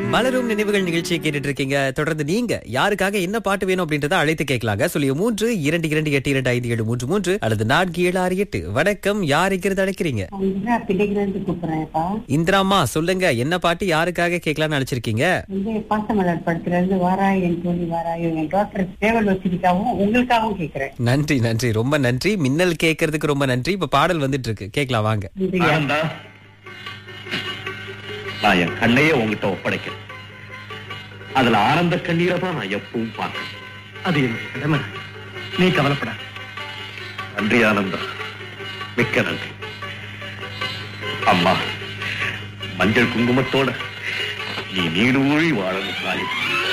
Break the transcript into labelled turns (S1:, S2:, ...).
S1: மலரும் நினைவுகள் நிகழ்ச்சியை கேட்டுட்டு இருக்கீங்க தொடர்ந்து நீங்க யாருக்காக என்ன பாட்டு வேணும் அப்படின்றத அழைத்து கேட்கலாங்க சொல்லிய மூன்று இரண்டு இரண்டு எட்டு இரண்டு ஐந்து ஏழு மூன்று மூன்று அல்லது நான்கு ஏழு ஆறு எட்டு வணக்கம் யார் இருக்கிறது அழைக்கிறீங்க
S2: அவங்க பிள்ளைகளிருந்து கூப்பிடுறேன்ப்பா
S1: இந்திராமா சொல்லுங்க என்ன பாட்டு யாருக்காக கேட்கலாம்னு அழைச்சிருக்கீங்க
S2: வந்து பாசமலர் படத்துல இருந்து வாராய் என் தோழி வாராயோ என் டாக்டர் சேவல் வச்சிருக்காவும் உங்களுக்காகவும் கேக்குறேன்
S1: நன்றி நன்றி ரொம்ப நன்றி மின்னல் கேட்கறதுக்கு ரொம்ப நன்றி இப்ப பாடல் வந்துட்டு இருக்கு கேட்கலாம் வாங்க
S2: நன்றியா.
S3: ஆனந்தா நான் என் கண்ணையே உங்ககிட்ட ஒப்படைக்கிறேன் அதுல ஆனந்த கண்ணீரை தான் நான் எப்பவும் பார்க்கிறேன்
S4: அது என்னுடைய கடமை நீ கவலைப்படாத
S3: நன்றி ஆனந்தா மிக்க நன்றி அம்மா மஞ்சள் குங்குமத்தோட நீ நீடூழி வாழணும் தாய்